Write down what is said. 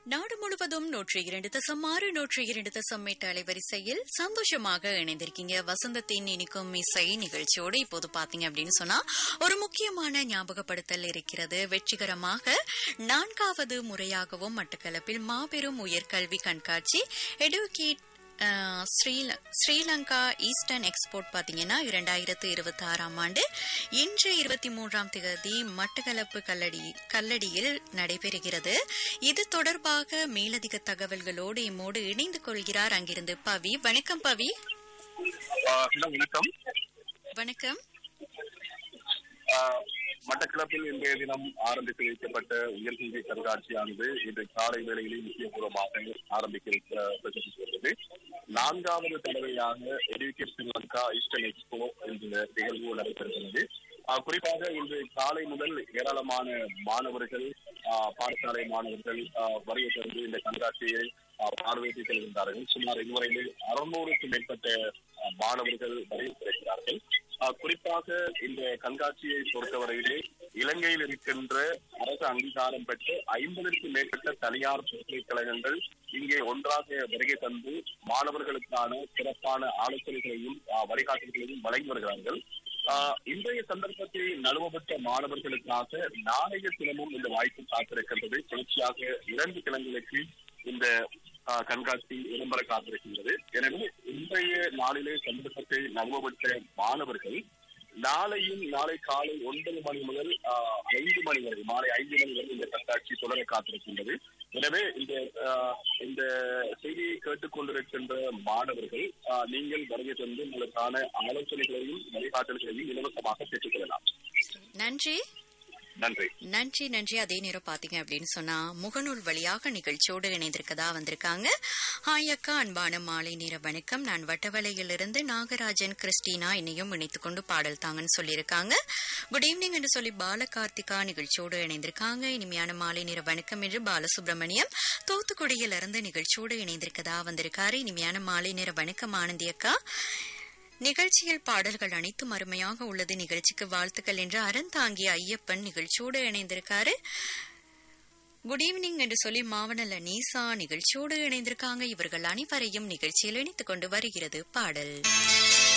நாடு முழுவதும் நூற்றி இரண்டு தசம் ஆறு நூற்றி இரண்டு தசம் எட்டு அலைவரிசையில் சந்தோஷமாக இணைந்திருக்கீங்க வசந்தத்தின் இனிக்கும் இசை நிகழ்ச்சியோடு இப்போது பாத்தீங்க அப்படின்னு சொன்னா ஒரு முக்கியமான ஞாபகப்படுத்தல் இருக்கிறது வெற்றிகரமாக நான்காவது முறையாகவும் மட்டக்களப்பில் மாபெரும் உயர்கல்வி கண்காட்சி educate ah, Sri- Sri Lanka Eastern export பாத்தீங்கன்னா இரண்டாயிரத்து இருபத்தி ஆறாம் ஆண்டு இன்று இருபத்தி மூன்றாம் தேதி மட்டக்களப்பு கல்லடி கல்லடியில் நடைபெறுகிறது இது தொடர்பாக மேலதிக தகவல்களோடு இம்மோடு இணைந்து கொள்கிறார் அங்கிருந்து பவி வணக்கம் பவி ஆஹ் ஹலோ வணக்கம் வணக்கம் ஆஹ் மட்டக்களப்பில் இன்றைய தினம் ஆரம்பித்து வைக்கப்பட்ட உயர்கல்வி கண்காட்சியானது இன்று காலை வேளையிலே முக்கியபூர்வமாக ஆரம்பிக்கப்பட்டு வருகிறது நான்காவது தடவையாக எடியூகேட் ஸ்ரீலங்கா ஈஸ்டர்ன் எக்ஸ்போ என்ற நிகழ்வு நடைபெறுகிறது ஆஹ் குறிப்பாக இன்று காலை முதல் ஏராளமான மாணவர்கள் ஆஹ் பாடசாலை மாணவர்கள் ஆஹ் வருகை தந்து இந்த கண்காட்சியை ஆஹ் பார்வையிட்டு செல்கின்றார்கள் சுமார் இதுவரையிலே அறுநூறுக்கும் மேற்பட்ட ஆஹ் மாணவர்கள் வருகை தருகிறார்கள் ஆஹ் குறிப்பாக இந்த கண்காட்சியை பொறுத்தவரையிலே இலங்கையில் இருக்கின்ற அரசு அங்கீகாரம் பெற்ற ஐம்பதற்கும் மேற்பட்ட தனியார் பல்கலைக்கழகங்கள் இங்கே ஒன்றாக வருகை தந்து மாணவர்களுக்கான சிறப்பான ஆலோசனைகளையும் ஆஹ் வழிகாட்டுதல்களையும் வழங்கி வருகிறார்கள் ஆஹ் இன்றைய சந்தர்ப்பத்தில் நழுவ பெற்ற மாணவர்களுக்காக நாளைய தினமும் இந்த வாய்ப்பு காத்திருக்கின்றது தொடர்ச்சியாக இரண்டு கிழங்குகளுக்கு இந்த ஆஹ் கண்காட்சி இடம்பெற காத்திருக்கின்றது எனவே இன்றைய நாளிலே சந்தர்ப்பத்தை நழுவப்பட்ட மாணவர்கள் நாளையும் நாளை காலை ஒன்பது மணி முதல் ஆஹ், ஐந்து மணி வரை மாலை ஐந்து மணி வரை இந்த கண்காட்சி தொடர காத்திருக்கின்றது எனவே இந்த ஆஹ், இந்த செய்தியை கேட்டுக்கொண்டிருக்கின்ற மாணவர்கள் ஆஹ், நீங்கள் வருகை தந்து உங்களுக்கான ஆலோசனைகளையும் வழிகாட்டல்களையும் இலவசமாக பெற்றுக்கொள்ளலாம் நன்றி நன்றி நன்றி நன்றி அதே நேரம் பாத்தீங்க அப்படின்னு சொன்னா முகநூல் வழியாக நிகழ்ச்சியோடு இணைந்திருக்கதா வந்திருக்காங்க ஹாய் அக்கா அன்பான மாலை நேர வணக்கம் நான் வட்டவலையிலிருந்து நாகராஜன் கிறிஸ்டினா என்னையும் இணைத்துக் கொண்டு பாடல் தாங்கன்னு சொல்லியிருக்காங்க குட் ஈவினிங் என்று சொல்லி பாலகார்த்திகா நிகழ்ச்சியோடு இணைந்திருக்காங்க இனிமையான மாலை நேர வணக்கம் என்று பாலசுப்ரமணியம் தூத்துக்குடியிலிருந்து நிகழ்ச்சியோடு இணைந்திருக்கதா வந்திருக்காரு இனிமையான மாலை நேர வணக்கம் ஆனந்தி அக்கா நிகழ்ச்சியில் பாடல்கள் அனைத்தும் அருமையாக உள்ளது நிகழ்ச்சிக்கு வாழ்த்துக்கள் என்று அறந்தாங்கி ஐயப்பன் நிகழ்ச்சியோடு இணைந்திருக்காரு குட் ஈவினிங் என்று சொல்லி மாவனல்ல நீசா நிகழ்ச்சியோடு இணைந்திருக்காங்க இவர்கள் அனைவரையும் நிகழ்ச்சியில் இணைத்துக் கொண்டு வருகிறது பாடல்